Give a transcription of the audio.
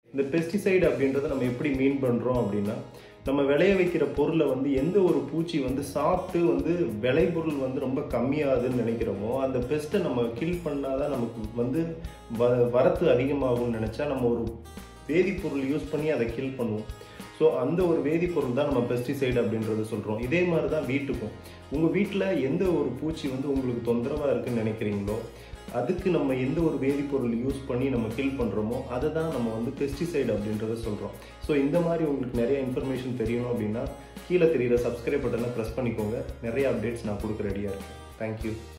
இந்த பெஸ்டிசைடு அப்படின்றத நம்ம எப்படி மீன் பண்ணுறோம் அப்படின்னா நம்ம விளைய வைக்கிற பொருளை வந்து எந்த ஒரு பூச்சி வந்து சாப்பிட்டு வந்து விளைபொருள் வந்து ரொம்ப கம்மியாகுதுன்னு நினைக்கிறோமோ அந்த பெஸ்ட்டை நம்ம கில் பண்ணாதான் நமக்கு வந்து வ வரத்து அதிகமாகும்னு நினச்சா நம்ம ஒரு வேதிப்பொருள் யூஸ் பண்ணி அதை கில் பண்ணுவோம் ஸோ அந்த ஒரு வேதிப்பொருள் தான் நம்ம பெஸ்டிசைடு அப்படின்றத சொல்கிறோம் இதே மாதிரி தான் வீட்டுக்கும் உங்கள் வீட்டில் எந்த ஒரு பூச்சி வந்து உங்களுக்கு தொந்தரவாக இருக்குன்னு நினைக்கிறீங்களோ அதுக்கு நம்ம எந்த ஒரு வேதிப்பொருள் யூஸ் பண்ணி நம்ம கில் பண்ணுறோமோ அதை தான் நம்ம வந்து பெஸ்டிசைடு அப்படின்றத சொல்கிறோம் ஸோ இந்த மாதிரி உங்களுக்கு நிறைய இன்ஃபர்மேஷன் தெரியணும் அப்படின்னா கீழே தெரியிற சப்ஸ்கிரைப் பட்டனை ப்ரெஸ் பண்ணிக்கோங்க நிறைய அப்டேட்ஸ் நான் கொடுக்க ரெடியாக இருக்கேன் தேங்க்யூ